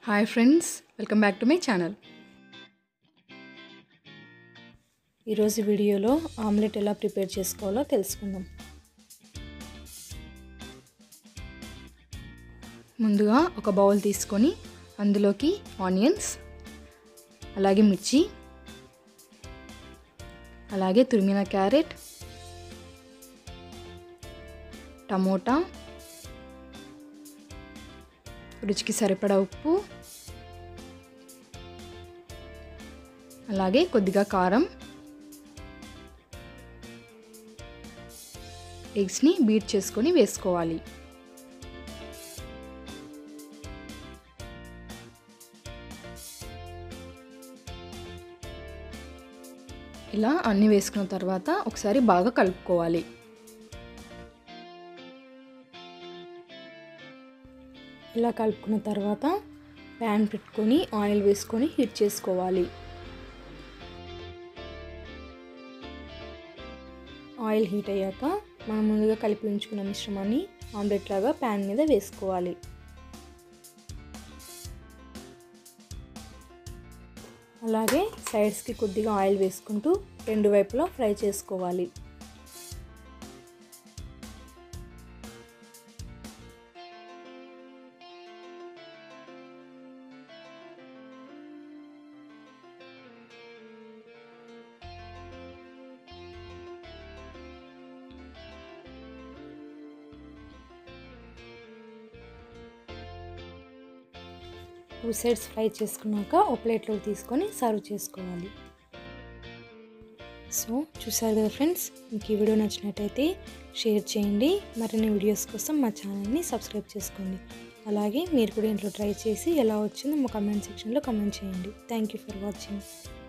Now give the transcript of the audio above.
hi friends welcome back to my channel ఈరోజు వీడియోలో omelette ఎలా ప్రిపేర్ చేసుకోవాలో తెలుసుకుందాం ముందుగా ఒక బౌల్ తీసుకొని అందులోకి ఆనియన్స్ అలాగే మిర్చి అలాగే తురిమిన క్యారెట్ టమోటా రుచికి సరిపడా ఉప్పు అలాగే కొద్దిగా కారం ఎగ్స్ని బీట్ చేసుకొని వేసుకోవాలి ఇలా అన్నీ వేసుకున్న తర్వాత ఒకసారి బాగా కలుపుకోవాలి ఇలా కలుపుకున్న తర్వాత ప్యాన్ పెట్టుకొని ఆయిల్ వేసుకొని హీట్ చేసుకోవాలి ఆయిల్ హీట్ అయ్యాక మనం ముందుగా కలిపి ఉంచుకున్న మిశ్రమాన్ని ఆమ్లెట్ లాగా ప్యాన్ మీద వేసుకోవాలి అలాగే సైడ్స్కి కొద్దిగా ఆయిల్ వేసుకుంటూ రెండు వైపులా ఫ్రై చేసుకోవాలి టూ సైడ్స్ ఫ్రై చేసుకున్నాక ఒక ప్లేట్లోకి తీసుకొని సర్వ్ చేసుకోవాలి సో చూసారు కదా ఫ్రెండ్స్ మీకు ఈ వీడియో నచ్చినట్టయితే షేర్ చేయండి మరిన్ని వీడియోస్ కోసం మా ఛానల్ని సబ్స్క్రైబ్ చేసుకోండి అలాగే మీరు కూడా ఇంట్లో ట్రై చేసి ఎలా వచ్చిందో మా కమెంట్ సెక్షన్లో కమెంట్ చేయండి థ్యాంక్ యూ ఫర్ వాచింగ్